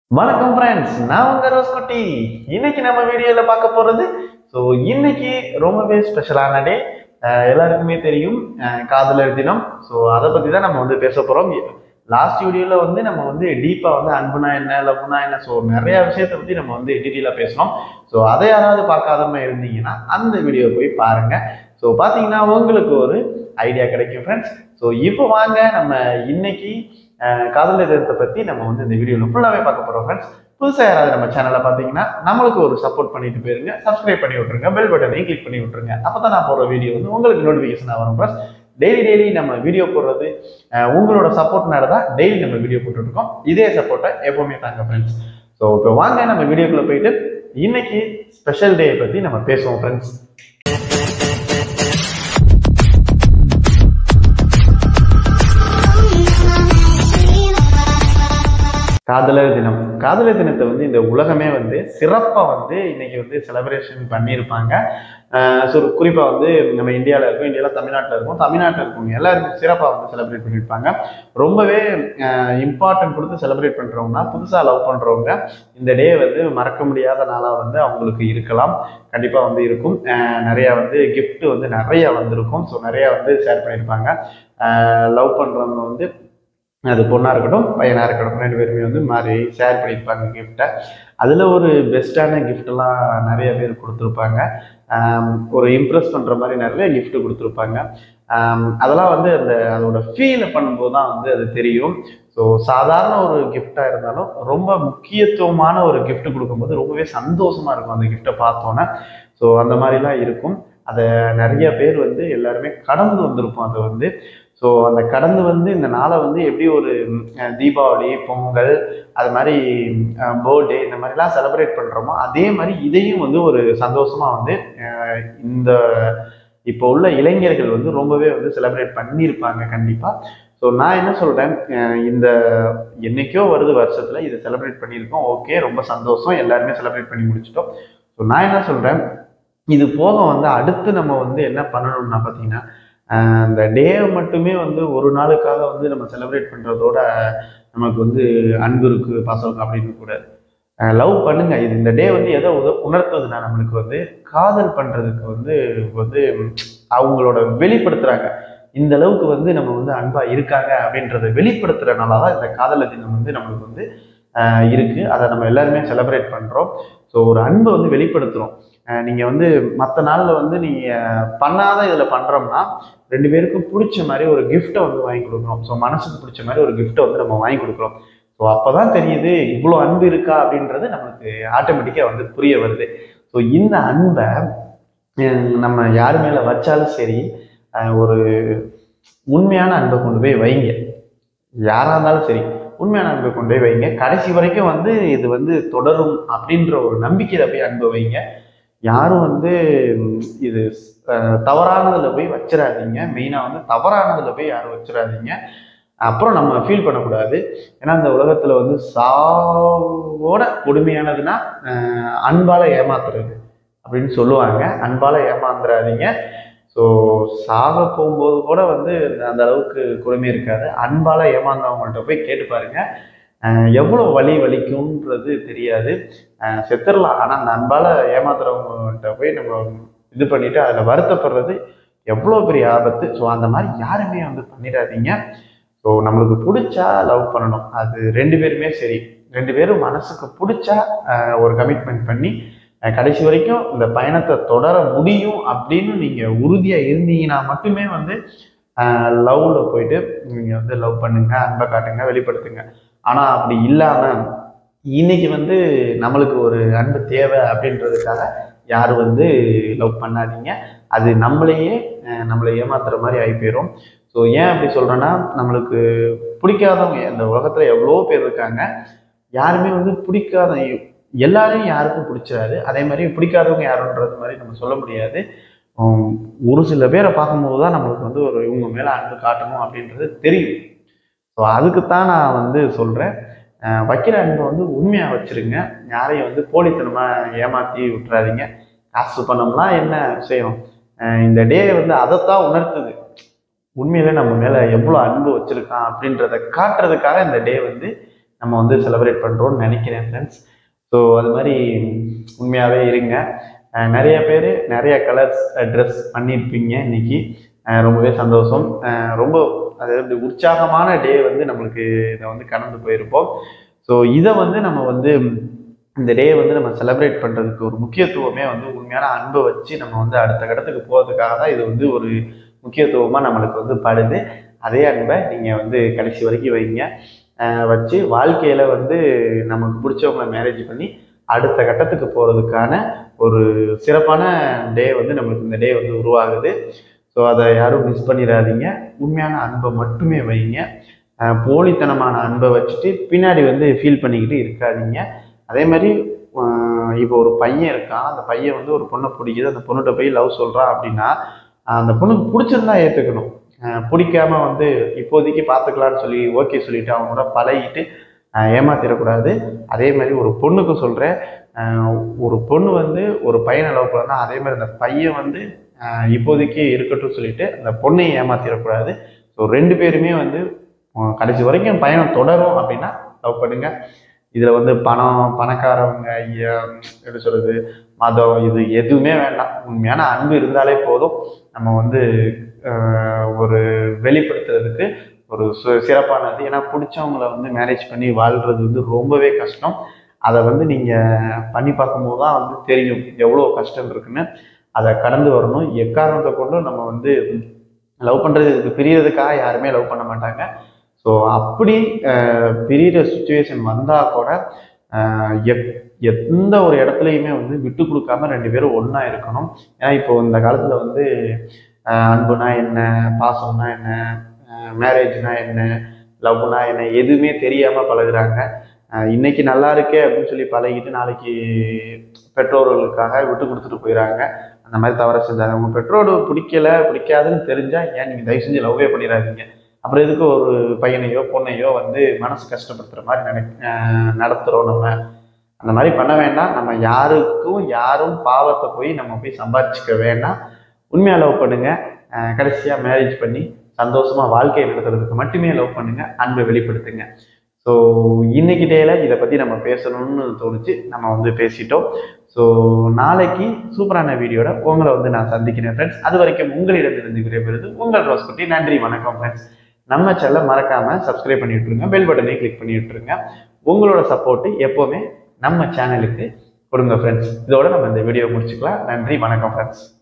வணக்கம் ஃப்ரெண்ட்ஸ் நான் உங்க ரோஸ்குட்டி இன்னைக்கு நம்ம வீடியோல பார்க்க போறது ஸோ இன்னைக்கு ரொம்பவே ஸ்பெஷலான டே எல்லாருக்குமே தெரியும் அஹ், காதலர் தினம் ஸோ அதை பத்தி தான் நம்ம வந்து பேச போறோம் லாஸ்ட் வீடியோல வந்து நம்ம வந்து டீப்பா வந்து அன்புனா என்ன லவ்னா என்ன ஸோ நிறைய விஷயத்தை பத்தி நம்ம வந்து டீட்டெயிலாக பேசணும் ஸோ அதை யாராவது பார்க்காதம இருந்தீங்கன்னா அந்த வீடியோ போய் பாருங்க ஸோ பார்த்தீங்கன்னா உங்களுக்கு ஒரு ஐடியா கிடைக்கும் ஃப்ரெண்ட்ஸ் ஸோ இப்போ வாங்க நம்ம இன்னைக்கு அஹ், காதலர் தினத்தை பத்தி நம்ம வந்து இந்த வீடியோவில் ஃபுல்லாகவே பார்க்க போறோம் ஃப்ரெண்ட்ஸ் புதுசாக யாராவது நம்ம சேனலை பார்த்தீங்கன்னா நம்மளுக்கு ஒரு சப்போர்ட் பண்ணிட்டு போயிருங்க சப்ஸ்கிரைப் பண்ணி விட்டுருங்க பெல் பட்டனையும் கிளிக் பண்ணி விட்டுருங்க அப்போ தான் நான் போடுற வீடியோ வந்து உங்களுக்கு நோட்டிஃபிகேஷன் வரும் ப்ளஸ் டெய்லி டெய்லி நம்ம வீடியோ போடுறது அஹ், உங்களோட சப்போர்ட்னால தான் டெய்லி நம்ம வீடியோ போட்டுருக்கோம் இதே சப்போர்ட்டை எப்பவுமே தாங்க ஃப்ரெண்ட்ஸ் ஸோ இப்போ வாங்க நம்ம வீடியோக்குள்ள போயிட்டு இன்னைக்கு ஸ்பெஷல் டே பற்றி நம்ம பேசுவோம் ஃப்ரெண்ட்ஸ் காதலர் தினம் காதலர் தினத்தை வந்து இந்த உலகமே வந்து சிறப்பாக வந்து இன்னைக்கு வந்து செலிப்ரேஷன் பண்ணியிருப்பாங்க ஸோ குறிப்பாக வந்து நம்ம இந்தியாவில் இருக்கோம் இந்தியாவில் தமிழ்நாட்டில் இருக்கோம் தமிழ்நாட்டில் இருக்கவங்க எல்லாருமே சிறப்பாக வந்து செலிப்ரேட் பண்ணியிருப்பாங்க ரொம்பவே இம்பார்ட்டன்ட் கொடுத்து செலிப்ரேட் பண்ணுறவங்கன்னா புதுசாக லவ் பண்ணுறவங்க இந்த டே வந்து மறக்க முடியாத நாளாக வந்து அவங்களுக்கு இருக்கலாம் கண்டிப்பாக வந்து இருக்கும் அஹ் நிறைய வந்து gift வந்து நிறைய வந்திருக்கும் ஸோ நிறைய வந்து ஷேர் பண்ணியிருப்பாங்க லவ் பண்ணுறவங்க வந்து அது பொண்ணாக இருக்கட்டும் பையனாக இருக்கட்டும் ரெண்டு பேருமே வந்து மாதிரி ஷேர் பண்ணியிருப்பாங்க கிஃப்ட்டை அதில் ஒரு பெஸ்ட்டான கிஃப்ட்லாம் நிறைய பேர் கொடுத்துருப்பாங்க ஆம், ஒரு இம்ப்ரெஸ் பண்ணுற மாதிரி நிறைய gift கொடுத்துருப்பாங்க ஆம், அதெல்லாம் வந்து அந்த அதோட ஃபீலை பண்ணும்போது தான் வந்து அது தெரியும் ஸோ சாதாரண ஒரு கிஃப்டாக இருந்தாலும் ரொம்ப முக்கியத்துவமான ஒரு gift கொடுக்கும்போது ரொம்பவே சந்தோஷமா இருக்கும் அந்த கிஃப்ட்டை பார்த்தோன்னே ஸோ அந்த மாதிரிலாம் இருக்கும் அதை நிறைய பேர் வந்து எல்லாருமே கடந்து வந்திருப்போம் அதை வந்து ஸோ அந்த கடந்து வந்து இந்த நாளை வந்து எப்படி ஒரு ம், அஹ், தீபாவளி பொங்கல் அது மாதிரி பர்த்டே இந்த மாதிரிலாம் செலிப்ரேட் பண்ணுறோமோ அதே மாதிரி இதையும் வந்து ஒரு சந்தோஷமாக வந்து அஹ், இந்த இப்போ உள்ள இளைஞர்கள் வந்து ரொம்பவே வந்து செலிப்ரேட் பண்ணியிருப்பாங்க கண்டிப்பாக ஸோ நான் என்ன சொல்கிறேன் இந்த என்னைக்கோ வருது வருஷத்தில் இதை செலிப்ரேட் பண்ணியிருக்கோம் ஓகே ரொம்ப சந்தோஷம் எல்லாருமே செலிப்ரேட் பண்ணி முடிச்சிட்டோம் ஸோ நான் என்ன சொல்கிறேன் இது போக வந்து அடுத்து நம்ம வந்து என்ன பண்ணணும்னா பார்த்தீங்கன்னா ஆஹ் இந்த டே மட்டுமே வந்து ஒரு நாளுக்காக வந்து நம்ம செலிப்ரேட் பண்ணுறதோட நமக்கு வந்து அன்பு இருக்கு பாசம் இருக்கு அப்படின்னு கூடாது லவ் பண்ணுங்க இது இந்த டே வந்து எதை உத உணர்த்துதுன்னா நம்மளுக்கு வந்து காதல் பண்றதுக்கு வந்து வந்து அவங்களோட வெளிப்படுத்துறாங்க இந்த அளவுக்கு வந்து நம்ம வந்து அன்பா இருக்காங்க அப்படின்றத வெளிப்படுத்துறதுனால தான் இந்த காதல் தினம் வந்து நம்மளுக்கு வந்து ஆஹ் இருக்கு அதை நம்ம எல்லாருமே செலிப்ரேட் பண்றோம் ஸோ ஒரு அன்பை வந்து வெளிப்படுத்துறோம் ஆஹ் நீங்க வந்து மற்ற நாள்ல வந்து நீங்க பண்ணாத இதுல பண்றோம்னா ரெண்டு பேருக்கும் பிடிச்ச மாதிரி ஒரு கிஃப்ட்டை வந்து வாங்கி கொடுக்குறோம் ஸோ மனசுக்கு பிடிச்ச மாதிரி ஒரு கிஃப்ட்டை வந்து நம்ம வாங்கி கொடுக்குறோம் ஸோ அப்பதான் தெரியுது இவ்வளோ அன்பு இருக்கா அப்படின்றது நம்மளுக்கு ஆட்டோமேட்டிக்காக வந்து புரிய வருது ஸோ இந்த அன்பை ஹம், நம்ம யார் மேலே வச்சாலும் சரி அஹ், ஒரு உண்மையான அன்பை கொண்டு போய் வைங்க யாராக இருந்தாலும் சரி உண்மையான அன்பை கொண்டு போய் வைங்க கடைசி வரைக்கும் வந்து இது வந்து தொடரும் அப்படின்ற ஒரு நம்பிக்கையில போய் அன்பை வைங்க யாரும் வந்து ம், இது அஹ், தவறானதுல போய் வச்சிடாதீங்க மெயினாக வந்து தவறானதுல போய் யாரும் வச்சிடாதீங்க அப்புறம் நம்ம ஃபீல் பண்ணக்கூடாது ஏன்னா இந்த உலகத்துல வந்து சாவோட கொடுமையானதுன்னா அஹ், அன்பால ஏமாத்துறது அப்படின்னு சொல்லுவாங்க அன்பால ஏமாந்துடாதீங்க ஸோ சாக போகும்போது கூட வந்து அந்த அளவுக்கு கொடுமை இருக்காது அன்பால ஏமாந்தவங்கள்ட்ட போய் கேட்டு பாருங்க அஹ், எவ்வளோ வலி வலிக்கும்ன்றது தெரியாது அஹ், செத்துடலாம் ஆனால் அந்த அன்பால ஏமாத்துறவங்கள்ட்ட போய் நம்ம இது பண்ணிட்டு அதில் வருத்தப்படுறது எவ்வளோ பெரிய ஆபத்து ஸோ அந்த மாதிரி யாருமே வந்து பண்ணிடாதீங்க ஸோ நம்மளுக்கு பிடிச்சா லவ் பண்ணணும் அது ரெண்டு பேருமே சரி ரெண்டு பேரும் மனசுக்கு பிடிச்சா அஹ், ஒரு கமிட்மெண்ட் பண்ணி அஹ், கடைசி வரைக்கும் இந்த பயணத்தை தொடர முடியும் அப்படின்னு நீங்கள் உறுதியாக இருந்தீங்கன்னா மட்டுமே வந்து லவ்ல போயிட்டு நீங்கள் வந்து லவ் பண்ணுங்க அன்பை காட்டுங்க வெளிப்படுத்துங்க ஆனால் அப்படி இல்லாமல் இன்னைக்கு வந்து நம்மளுக்கு ஒரு அன்பு தேவை அப்படின்றதுக்காக யாரும் வந்து லவ் பண்ணாதீங்க அது நம்மளையே அஹ், நம்மளை ஏமாத்துற மாதிரி ஆகி போயிடும் ஸோ ஏன் அப்படி சொல்கிறேன்னா நம்மளுக்கு பிடிக்காதவங்க இந்த உலகத்தில் எவ்வளோ பேர் இருக்காங்க யாருமே வந்து பிடிக்காத எல்லாரையும் யாருக்கும் பிடிச்சிடாது அதே மாதிரி பிடிக்காதவங்க யாருன்றது மாதிரி நம்ம சொல்ல முடியாது உம், ஒரு சில பேரை பார்க்கும்போது தான் நம்மளுக்கு வந்து ஒரு இவங்க மேலே அன்பு காட்டணும் அப்படின்றது தெரியும் ஸோ அதுக்கு தான் நான் வந்து சொல்கிறேன் வைக்கிற அன்பை வந்து உண்மையாக வச்சிருங்க யாரையும் வந்து போலித்தனமாக ஏமாற்றி விட்டுறாதீங்க காசு பண்ணோம்னா என்ன விஷயம் அஹ் இந்த டே வந்து அதைத்தான் உணர்த்துது உண்மையிலே நம்ம மேல எவ்வளவு அன்பு வச்சிருக்கான் அப்படின்றத காட்டுறதுக்காக இந்த டே வந்து நம்ம வந்து செலிப்ரேட் பண்ணுறோம்னு நினைக்கிறேன் ஃப்ரெண்ட்ஸ் ஸோ அது மாதிரி உண்மையாகவே இருங்க அஹ் நிறைய பேர் நிறைய கலர்ஸ் ட்ரெஸ் பண்ணியிருப்பீங்க இன்னைக்கு அஹ் ரொம்பவே சந்தோஷம் அஹ் ரொம்ப அதாவது உற்சாகமான டே வந்து நம்மளுக்கு இதை வந்து கடந்து போயிருப்போம் ஸோ இதை வந்து நம்ம வந்து இந்த டே வந்து நம்ம செலிப்ரேட் பண்ணுறதுக்கு ஒரு முக்கியத்துவமே வந்து உண்மையான அன்பை வச்சு நம்ம வந்து அடுத்த கட்டத்துக்கு போகிறதுக்காக தான் இது வந்து ஒரு முக்கியத்துவமாக நம்மளுக்கு வந்து படுது அதே அன்பை நீங்கள் வந்து கடைசி வரைக்கும் வைங்க அஹ் வச்சு வாழ்க்கையில் வந்து நமக்கு பிடிச்சவங்கள மேரேஜ் பண்ணி அடுத்த கட்டத்துக்கு போகிறதுக்கான ஒரு சிறப்பான டே வந்து நம்மளுக்கு இந்த டே வந்து உருவாகுது ஸோ அதை யாரும் மிஸ் பண்ணிடாதீங்க உண்மையான அன்பை மட்டுமே வைங்க அஹ் போலித்தனமான அன்பை வச்சுட்டு பின்னாடி வந்து ஃபீல் பண்ணிக்கிட்டு இருக்காதீங்க அதே மாதிரி அஹ் இப்போ ஒரு பையன் இருக்கான் அந்த பையன் வந்து ஒரு பொண்ணை பிடிக்குது அந்த பொண்ணுகிட்ட போய் லவ் சொல்கிறான் அப்படின்னா அந்த பொண்ணுக்கு பிடிச்சிருந்தா ஏற்றுக்கணும் பிடிக்காம வந்து இப்போதைக்கு பார்த்துக்கலான்னு சொல்லி ஓகே சொல்லிட்டு அவங்க கூட பழகிட்டு அஹ் ஏமாத்திடக்கூடாது அதே மாதிரி ஒரு பொண்ணுக்கு சொல்கிறேன் ஒரு பொண்ணு வந்து ஒரு பையனை லவ் பண்ணா அதே மாதிரி அந்த பையன் வந்து அஹ் இப்போதைக்கு இருக்கட்டும் சொல்லிட்டு அந்த பொண்ணையும் ஏமாத்திடக்கூடாது ஸோ ரெண்டு பேருமே வந்து அஹ் கடைசி வரைக்கும் பயணம் தொடரும் அப்படின்னா லவ் பண்ணுங்க இதில் வந்து பணம் பணக்காரவங்க ஐயா, எப்படி சொல்றது மதம் இது எதுவுமே வேண்டாம் உண்மையான அன்பு இருந்தாலே போதும் நம்ம வந்து அஹ், ஒரு வெளிப்படுத்துறதுக்கு ஒரு சு- சிறப்பானது ஏன்னா பிடிச்சவங்கள வந்து மேரேஜ் பண்ணி வாழ்றது வந்து ரொம்பவே கஷ்டம் அதை வந்து நீங்கள் பண்ணி பார்க்கும்போது தான் வந்து தெரியும் எவ்வளோ கஷ்டம் இருக்குன்னு அதை கடந்து வரணும் எக்காரணத்தை கொண்டும் நம்ம வந்து லவ் பண்ணுறதுக்கு பிரியறதுக்காக யாருமே லவ் பண்ண மாட்டாங்க ஸோ அப்படி அஹ், பிரியிற சுச்சுவேஷன் வந்தால் கூட அஹ், எப் எந்த ஒரு இடத்துலையுமே வந்து விட்டு கொடுக்காம ரெண்டு பேரும் ஒன்றா இருக்கணும் ஏன்னா இப்போ இந்த காலத்தில் வந்து அஹ், அன்புனா என்ன பாசம்னா என்ன மேரேஜ்னா என்ன லவ்னா என்ன எதுவுமே தெரியாமல் பழகுறாங்க அஹ், இன்னைக்கு நல்லா இருக்கே அப்படின்னு சொல்லி பழகிட்டு நாளைக்கு பெற்றோர்களுக்காக விட்டு கொடுத்துட்டு போயிடறாங்க அந்த மாதிரி தவற செஞ்சாங்க உங்கள் பெற்றோர் பிடிக்கல பிடிக்காதுன்னு தெரிஞ்சால் ஏன் நீங்கள் தயவு செஞ்சு லவ்வே பண்ணிடாதீங்க அப்புறம் எதுக்கு ஒரு பையனையோ பொண்ணையோ வந்து மனசு கஷ்டப்படுத்துகிற மாதிரி நினை அஹ் நடத்துகிறோம் நம்ம அந்த மாதிரி பண்ண வேண்டாம் நம்ம யாருக்கும் யாரும் பாவத்தை போய் நம்ம போய் சம்பாதிச்சுக்க வேண்டாம் உண்மையாக லவ் பண்ணுங்க அஹ் கடைசியா மேரேஜ் பண்ணி சந்தோஷமா வாழ்க்கையை நடத்துறதுக்கு மட்டுமே லவ் பண்ணுங்க அன்பை வெளிப்படுத்துங்க ஸோ இன்னைக்கு டேல இதை பத்தி நம்ம பேசணும்னு தோணுச்சு நம்ம வந்து பேசிட்டோம் ஸோ நாளைக்கு சூப்பரான வீடியோட உங்களை வந்து நான் சந்திக்கிறேன் ஃப்ரெண்ட்ஸ் அது வரைக்கும் உங்களிடமிருந்து விடைபெறுது உங்கள் ரோஸ்குட்டி நன்றி வணக்கம் ஃப்ரெண்ட்ஸ் நம்ம சேனலை மறக்காம சப்ஸ்கிரைப் பண்ணி விட்டுருங்க பெல் பட்டனை கிளிக் பண்ணி விட்டுருங்க உங்களோட சப்போர்ட் எப்போவுமே நம்ம சேனலுக்கு கொடுங்க ஃப்ரெண்ட்ஸ் இதோட நம்ம இந்த வீடியோ முடிச்சுக்கலாம் நன்றி வணக்கம் ஃப்ரெண்ட்ஸ்